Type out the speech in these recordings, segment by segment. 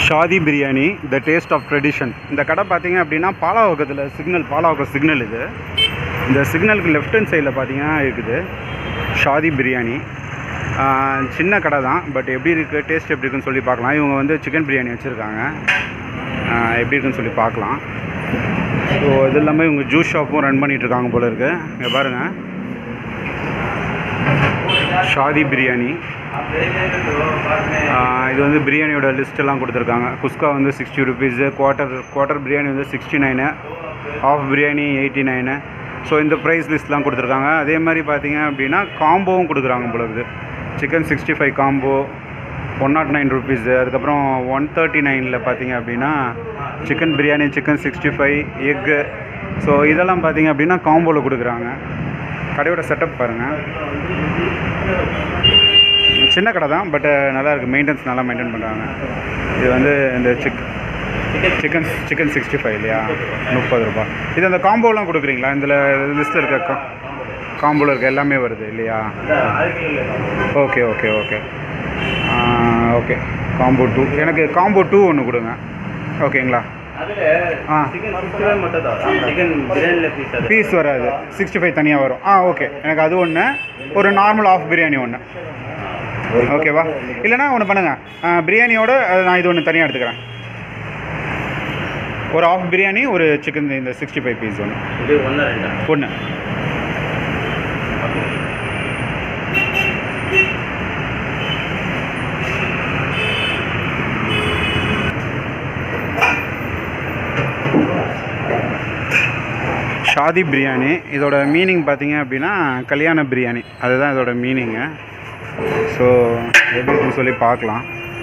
Shaadi biryani the taste of tradition இந்த கடை பார்த்தீங்க அப்படின்னா பாலாவகத்தில் சிக்னல் பாலாவகம் சிக்னல் இது இந்த சிக்னலுக்கு லெஃப்ட் ஹேண்ட் சைடில் பார்த்தீங்கன்னா இருக்குது ஷாதி பிரியாணி ஆஹ் சின்ன கடை தான் பட் எப்படி இருக்குது டேஸ்ட் எப்படி இருக்குன்னு சொல்லி பார்க்கலாம் இவங்க வந்து சிக்கன் பிரியாணி வச்சுருக்காங்க எப்படி இருக்குன்னு சொல்லி பார்க்கலாம் ஸோ இது இல்லாமல் இவங்க ஜூஸ் ஷாப்பும் ரன் பண்ணிட்டு இருக்காங்க போல இருக்கு இங்கே பாருங்கள் ஷாதி பிரியாணி ஆஹ் இது வந்து பிரியாணியோட லிஸ்ட் எல்லாம் கொடுத்துருக்காங்க குஸ்கா வந்து sixty rupees quarter quarter biryani வந்து sixty nine half biryani eighty nine so இந்த ப்ரைஸ் லிஸ்ட்லாம் கொடுத்துருக்காங்க அதே மாதிரி பார்த்தீங்க அப்படின்னா காம்போவும் கொடுக்குறாங்க போல இருக்குது chicken sixty five combo one nought nine rupees அதுக்கப்புறம் ஒன் தேர்ட்டி நைனில் பார்த்தீங்க அப்படின்னா chicken biryani chicken sixty five எக்கு ஸோ இதெல்லாம் பார்த்தீங்க அப்படின்னா காம்போவில் கொடுக்குறாங்க கடையோட செட்டப் பாருங்கள் சின்ன கடை தான் பட் நல்லா இருக்குது மெயின்டெனன்ஸ் நல்லா மெயின்டைன் பண்ணுறாங்க இது வந்து இந்த chick chicken chicken sixty five இல்லையா முப்பது ரூபா இது அந்த காம்போலாம் கொடுக்குறீங்களா இதில் லிஸ்ட்டில் இருக்க கா காம்போவில் இருக்க எல்லாமே வருது இல்லையா okay okay okay okay combo two எனக்கு காம்போ டூ ஒன்று கொடுங்க ஓகேங்களா அதுல ஆ. சிக்கன் சிக்ஸ்டி ஃபைவ் மட்டும் தான் சிக்கன் பிரியாணியில் பீஸ் அது பீஸ் வராது சிக்ஸ்டி ஃபைவ் தனியாக வரும் ஆ ஓகே எனக்கு அது ஒன்று ஒரு நார்மல் ஆஃப் பிரியாணி ஒன்று ஓகேவா இல்லைனா ஒன்று பண்ணுங்கள் பிரியாணியோட அது நான் இது ஒன்று தனியாக எடுத்துக்கிறேன் ஒரு ஆஃப் பிரியாணி ஒரு சிக்கன் இந்த சிக்ஸ்டி ஃபைவ் பீஸ் ஒன்று இது ஒன்று ரெண்டா ஒன்று ஷாதி பிரியாணி இதோட மீனிங் பார்த்தீங்க அப்படின்னா கல்யாண பிரியாணி அதுதான் இதோட மீனிங்கு ஸோ எப்படி இருக்குன்னு சொல்லி பார்க்கலாம்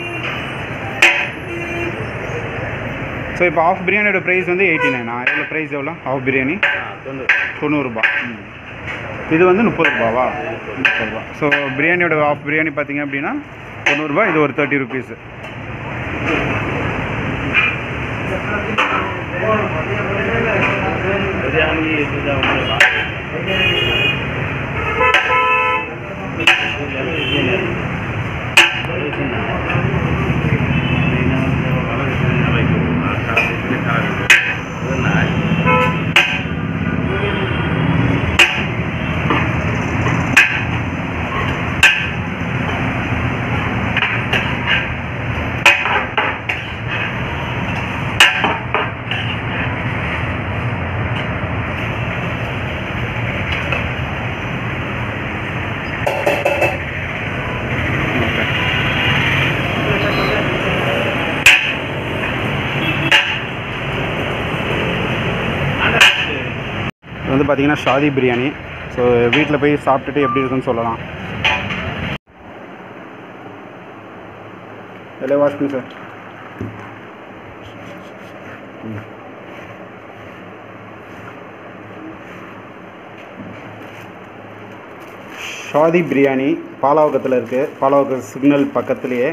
ஸோ இப்போ ஆஃப் பிரியாணியோட ப்ரைஸ் வந்து எயிட்டி நைனா எவ்வளோ ப்ரைஸ் எவ்வளோ ஆஃப் பிரியாணி ஆ தொண்ணூறு தொண்ணூறுரூபா இது வந்து முப்பது ரூபாவா முப்பது ரூபா ஸோ பிரியாணியோட ஆஃப் பிரியாணி பார்த்தீங்க அப்படின்னா தொண்ணூறுரூபா இது ஒரு தேர்ட்டி ருபீஸு பிரியாணி இதுதான் வந்து இது வந்து பார்த்தீங்கன்னா ஷாதி பிரியாணி ஸோ வீட்டில் போய் சாப்பிட்டுட்டு எப்படி இருக்குன்னு சொல்லலாம் இல்லை வாஷ் பண்ணி சார் ஷாதி பிரியாணி பாலாவகத்தில் இருக்குது பாலாவக சிக்னல் பக்கத்துலேயே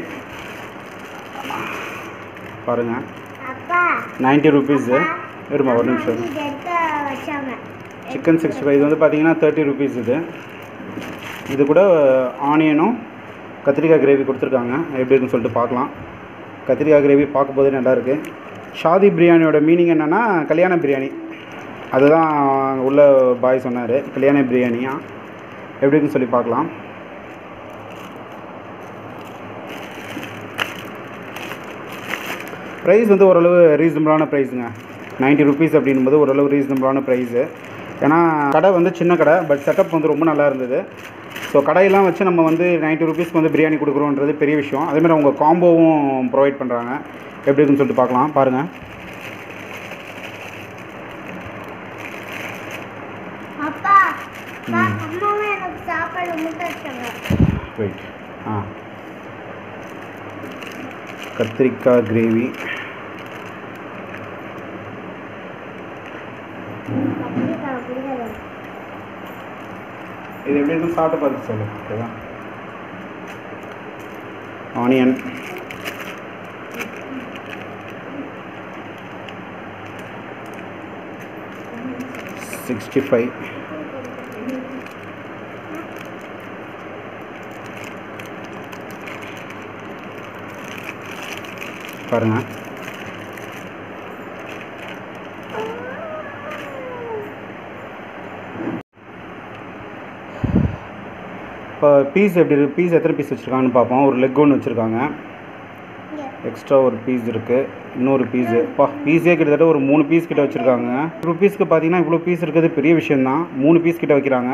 பாருங்கள் அப்பா நைன்ட்டி ருபீஸு இருமா ஒரு நிமிஷம் இது எடுக்க வச்சாங்க சிக்கன் சிக்ஸ்டி ஃபைவ் இது வந்து பார்த்தீங்கன்னா தேர்ட்டி ருபீஸ் இது இது கூட ஆனியனும் கத்திரிக்காய் கிரேவி கொடுத்துருக்காங்க எப்படி இருக்குன்னு சொல்லிட்டு பார்க்கலாம் கத்திரிக்காய் கிரேவி பார்க்கும்போதே நல்லா இருக்கு ஷாதி பிரியாணியோட மீனிங் என்னென்னா கல்யாண பிரியாணி அதுதான் அங்க உள்ள பாய் சொன்னார் கல்யாண பிரியாணியா எப்படி இருக்குன்னு சொல்லி பார்க்கலாம் ப்ரைஸ் வந்து ஓரளவு ரீசனபிளான ப்ரைஸுங்க நைன்ட்டி ருபீஸ் அப்படின்போது ஓரளவு ரீசனபிளான ப்ரைஸு ஏன்னா கடை வந்து சின்ன கடை பட் செட்டப் வந்து ரொம்ப நல்லா இருந்தது ஸோ கடையெல்லாம் வச்சு நம்ம வந்து நைன்ட்டி ருபீஸ்க்கு வந்து பிரியாணி கொடுக்குறோன்றது பெரிய விஷயம் அதேமாதிரி அவங்க காம்போவும் ப்ரொவைட் பண்ணுறாங்க எப்படி இருக்குன்னு சொல்லிட்டு பார்க்கலாம் பாருங்கள் அப்பா அப்பா, அம்மாவும் எனக்கு சாப்பாடு முட்டை வச்சாங்க வெயிட் ஆ கத்திரிக்காய் கிரேவி கத்திரிக்காய் பிடிக்காது இது எப்படி இருக்குன்னு சாப்பிட்டு பார்த்து சொல்லு ஓகேவா ஆனியன் சிக்ஸ்டி ஃபைவ் பாருங்கள் இப்போ பீஸ் எப்படி இருக்கு பீஸ் எத்தனை பீஸ் வச்சுருக்காங்கன்னு பார்ப்போம் ஒரு லெக் ஒன்று வச்சுருக்காங்க இங்க எக்ஸ்ட்ரா ஒரு பீஸ் இருக்குது இன்னொரு பீஸு பா பீஸே கிட்டத்தட்ட ஒரு மூணு பீஸ் கிட்ட வச்சுருக்காங்க ஒரு பீஸ்க்கு பார்த்தீங்கன்னா இவ்வளோ பீஸ் இருக்கிறது பெரிய விஷயம்தான் மூணு பீஸ் கிட்ட வைக்கிறாங்க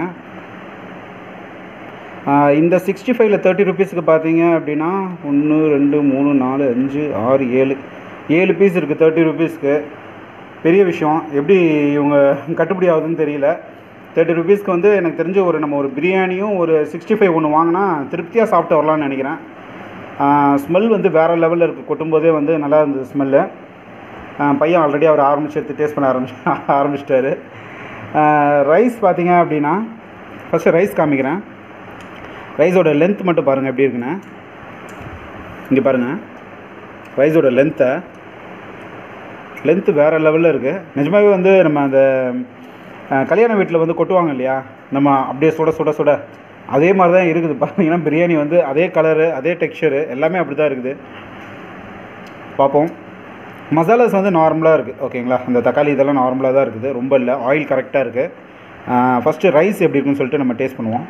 ஆஹ் இந்த சிக்ஸ்டி ஃபைவ்ல தேர்ட்டி ருபீஸ்க்கு பார்த்தீங்க அப்படின்னா ஒன்று ரெண்டு மூணு நாலு அஞ்சு ஆறு ஏழு ஏழு பீஸ் இருக்குது தேர்ட்டி ருபீஸ்க்கு பெரிய விஷயம் எப்படி இவங்க கட்டுப்படி ஆகுதுன்னு தெரியல தேர்ட்டி ருபீஸ்க்கு வந்து எனக்கு தெரிஞ்ச ஒரு நம்ம ஒரு பிரியாணியும் ஒரு சிக்ஸ்டி ஃபைவ் ஒன்று வாங்கினா திருப்தியாக சாப்பிட்டு வரலாம்னு நினைக்கிறேன் ஸ்மெல் வந்து வேறு லெவலில் இருக்குது கொட்டும்போதே வந்து நல்லா இருந்தது ஸ்மெல்லு பையன் ஆல்ரெடி அவர் ஆரம்பிச்சு எடுத்து டேஸ்ட் பண்ண ஆரம்பிச்சு ஆரம்பிச்சிட்டாரு ரைஸ் பார்த்தீங்க அப்படின்னா ஃபஸ்ட்டு ரைஸ் காமிக்கிறேன் ரைஸோட லென்த் மட்டும் பாருங்கள் எப்படி இருக்குன்னு இங்கே பாருங்கள் ரைஸோட லென்த்தை லென்த்து வேறு லெவலில் இருக்குது நிஜமாகவே வந்து நம்ம அந்த அஹ், கல்யாண வீட்டில் வந்து கொட்டுவாங்க இல்லையா நம்ம அப்படியே சுட சுட சுட அதே மாதிரி தான் இருக்குது பார்த்தீங்கன்னா பிரியாணி வந்து அதே கலரு அதே டெக்ஸ்சரு எல்லாமே அப்படி தான் இருக்குது பார்ப்போம் மசாலாஸ் வந்து நார்மலாக இருக்குது ஓகேங்களா அந்த தக்காளி இதெல்லாம் நார்மலாக தான் இருக்குது ரொம்ப இல்லை ஆயில் கரெக்டாக இருக்குது ஃபஸ்ட்டு ரைஸ் எப்படி இருக்குன்னு சொல்லிட்டு நம்ம டேஸ்ட் பண்ணுவோம்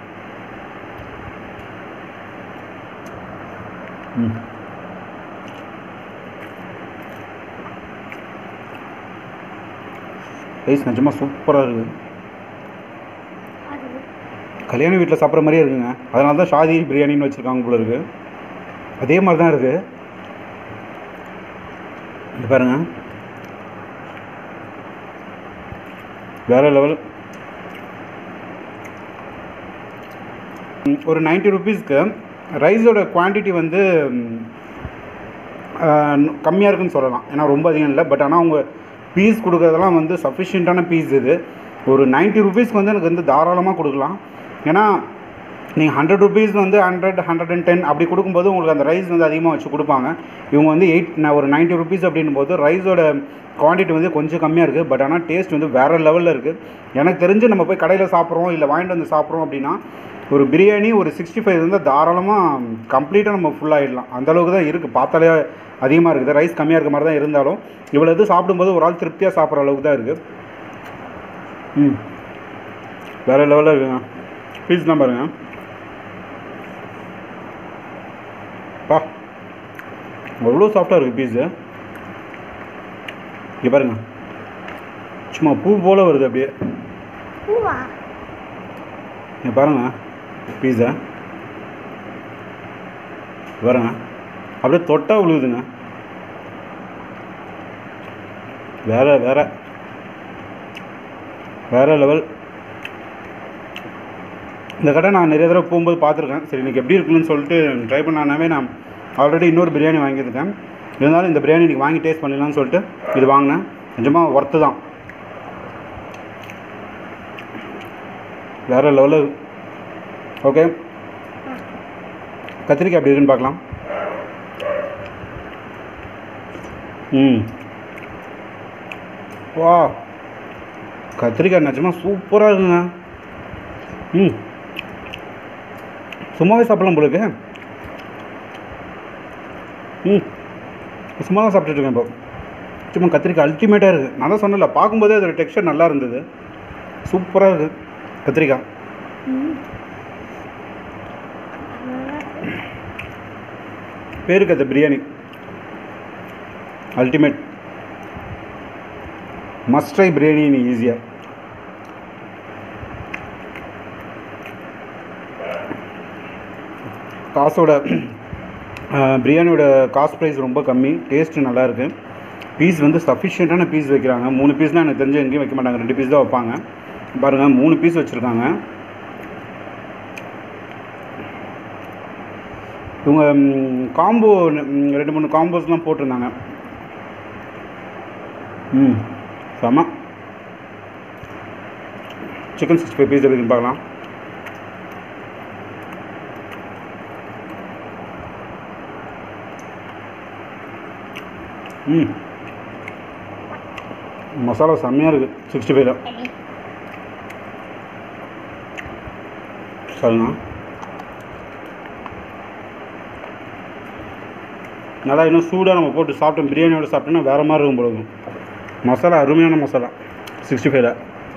ம் ரைஸ் நிஜமாக சூப்பராக இருக்குது அது கல்யாண வீட்டில் சாப்பிட்ற மாதிரியே இருக்குங்க அதனால தான் ஷாதி பிரியாணின்னு வச்சுருக்காங்க போல இருக்குது அதே மாதிரி தான் இருக்குது இது பாருங்க வேறு லெவல் ஒரு 90 ருபீஸ்க்கு ரைஸோட குவான்டிட்டி வந்து கம்மியாக இருக்குன்னு சொல்லலாம் ஏன்னா ரொம்ப அதிகம் இல்லை பட் ஆனால் அவங்க பீஸ் கொடுக்குறதெல்லாம் வந்து சஃபிஷியண்ட்டான பீஸ் இது ஒரு 90 ருபீஸ்க்கு வந்து எனக்கு வந்து தாராளமாக கொடுக்கலாம் ஏன்னா நீங்கள் ஹண்ட்ரட் ருபீஸ் வந்து ஹண்ட்ரட் ஹண்ட்ரட் அண்ட் டென் அப்படி கொடுக்கும்போது உங்களுக்கு அந்த ரைஸ் வந்து அதிகமாக வச்சு கொடுப்பாங்க இவங்க வந்து எயிட் ஒரு 90 ருபீஸ் அப்படின்னும் போது ரைஸோட குவான்டிட்டி வந்து கொஞ்சம் கம்மியாக இருக்குது பட் ஆனால் டேஸ்ட் வந்து வேறு லெவலில் இருக்குது எனக்கு தெரிஞ்சு நம்ம போய் கடையில் சாப்பிட்றோம் இல்லை வாங்கிட்டு வந்து சாப்பிட்றோம் அப்படின்னா ஒரு பிரியாணி ஒரு சிக்ஸ்டி ஃபைவ் இருந்தால் தாராளமாக கம்ப்ளீட்டாக நம்ம ஃபுல் ஆகிடலாம் அந்தளவுக்கு தான் இருக்குது பார்த்தாலே அதிகமாக இருக்குது ரைஸ் கம்மியாக இருக்க மாதிரி தான் இருந்தாலும் இவ்வளோ இது சாப்பிடும்போது ஒரு ஆள் திருப்தியாக சாப்பிட்ற அளவுக்கு தான் இருக்குது ம் வேறு லெவலில் இருக்குங்க பீஸ் தான் பாருங்க பா அவ்வளோ சாஃப்டாக இருக்குது பீஸு இங்கே பாருங்க சும்மா பூ போல் வருது அப்படியே பூவா இங்கே பாருங்க பீஸா பாருங்க அப்படியே தொட்டா விழுகுதுங்க வேற வேற வேற லெவல் இந்த கடை நான் நிறைய தடவை போகும்போது பார்த்துருக்கேன் சரி இன்னைக்கு எப்படி இருக்குன்னு சொல்லிட்டு ட்ரை பண்ணானாவே நான் ஆல்ரெடி இன்னொரு பிரியாணி வாங்கியிருக்கேன் இருந்தாலும் இந்த பிரியாணி இன்னைக்கு வாங்கி டேஸ்ட் பண்ணிடலாம்னு சொல்லிட்டு இது வாங்கினேன் நிஜமாக ஒர்த்து தான் வேற லெவலில் ஓகே கத்திரிக்காய் எப்படி இருக்குன்னு பார்க்கலாம் ம் வா கத்திரிக்காய் நிஜமாக சூப்பராக இருக்குங்க ம் சும்மாவே சாப்பிடலாம் போலுக்கு ம் சும்மா தான் சாப்பிட்டுட்டு இருக்கேன் இப்போ சும்மா கத்திரிக்காய் அல்டிமேட்டாக இருக்குது நான் தான் சொன்னல பார்க்கும்போதே அதோட டெக்ஸ்சர் நல்லா இருந்தது சூப்பராக இருக்குது கத்திரிக்காய் பேருக்கு அது biryani ultimate must try biryani ஈஸியாக காசோட அஹ், பிரியாணியோட காஸ்ட் ப்ரைஸ் ரொம்ப கம்மி டேஸ்ட்டு நல்லா இருக்கு பீஸ் வந்து சஃபிஷியண்ட்டான பீஸ் வைக்கிறாங்க மூணு பீஸ்லாம் எனக்கு தெரிஞ்சு எங்கேயும் வைக்க மாட்டாங்க ரெண்டு பீஸ் தான் வைப்பாங்க பாருங்கள் மூணு பீஸ் வச்சுருக்காங்க இவங்க காம்போ ரெண்டு மூணு காம்போஸ்லாம் போட்டிருந்தாங்க ம் செம சிக்கன் சிக்ஸ்டி ஃபைவ் பீஸ் எப்படின்னு பார்க்கலாம் ம் மசாலா செம்மையாக இருக்குது சிக்ஸ்டி ஃபைவ்ல சரிண்ணா நல்லா இன்னும் சூடாக நம்ம போட்டு சாப்பிட்டோம் பிரியாணியோட சாப்பிட்டோம்னா வேறு மாதிரி இருக்கும் போல இருக்கும் மசாலா அருமையான மசாலா சிக்ஸ்டி ஃபைவ்ல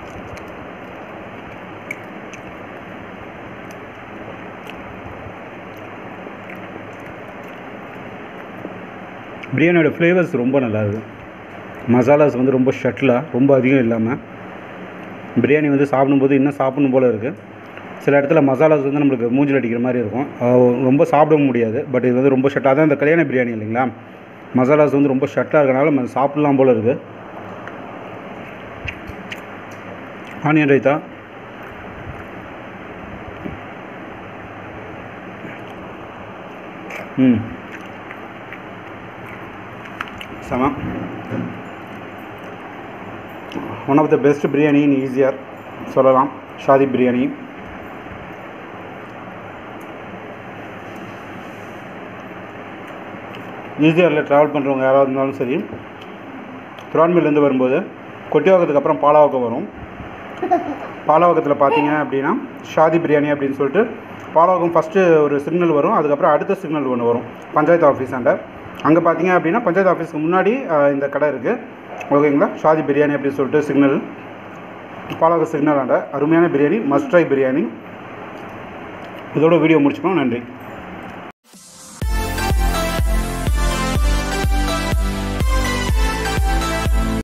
பிரியாணியோட ஃப்ளேவர்ஸ் ரொம்ப நல்லா இருக்குது மசாலாஸ் வந்து ரொம்ப ஷட்டிலாக ரொம்ப அதிகம் இல்லாமல் பிரியாணி வந்து சாப்பிடும்போது இன்னும் சாப்பிடணும் போல் இருக்குது சில இடத்துல மசாலாஸ் வந்து நம்மளுக்கு மூஞ்சில் அடிக்கிற மாதிரி இருக்கும் அஹ் ரொம்ப சாப்பிடவும் முடியாது பட் இது வந்து ரொம்ப ஷட்டாக தான் இந்த கல்யாண பிரியாணி இல்லைங்களா மசாலாஸ் வந்து ரொம்ப ஷட்டாக இருக்கனால நம்ம சாப்பிடலாம் போல் இருக்குது ஆனியன் ரைத்தா ம் செம one of the best biryani in easier சொல்லலாம் ஷாதி பிரியாணி ஈஸியரில் ட்ராவல் பண்ணுறவங்க யாராவது இருந்தாலும் சரி திருவான்மையிலேருந்து வரும்போது கொட்டிவாக்கத்துக்கு அப்புறம் பாலாவக்கம் வரும் பாலாவக்கத்தில் பார்த்தீங்க அப்படின்னா ஷாதி பிரியாணி அப்படின்னு சொல்லிட்டு பாலாவக்கம் ஃபஸ்ட்டு ஒரு சிக்னல் வரும் அதுக்கப்புறம் அடுத்த சிக்னல் ஒன்று வரும் பஞ்சாயத்து ஆஃபீஸ் அண்டை அங்கே பார்த்தீங்க அப்படின்னா பஞ்சாயத்து ஆஃபீஸ்க்கு முன்னாடி அஹ், இந்த கடை இருக்குது ஓகேங்களா ஷாதி பிரியாணி அப்படின்னு சொல்லிட்டு சிக்னல் பாலாக சிக்னல் ஆண்ட அருமையான பிரியாணி மஸ்ட் ட்ரை பிரியாணி இதோட வீடியோ முடிச்சுக்கணும் நன்றி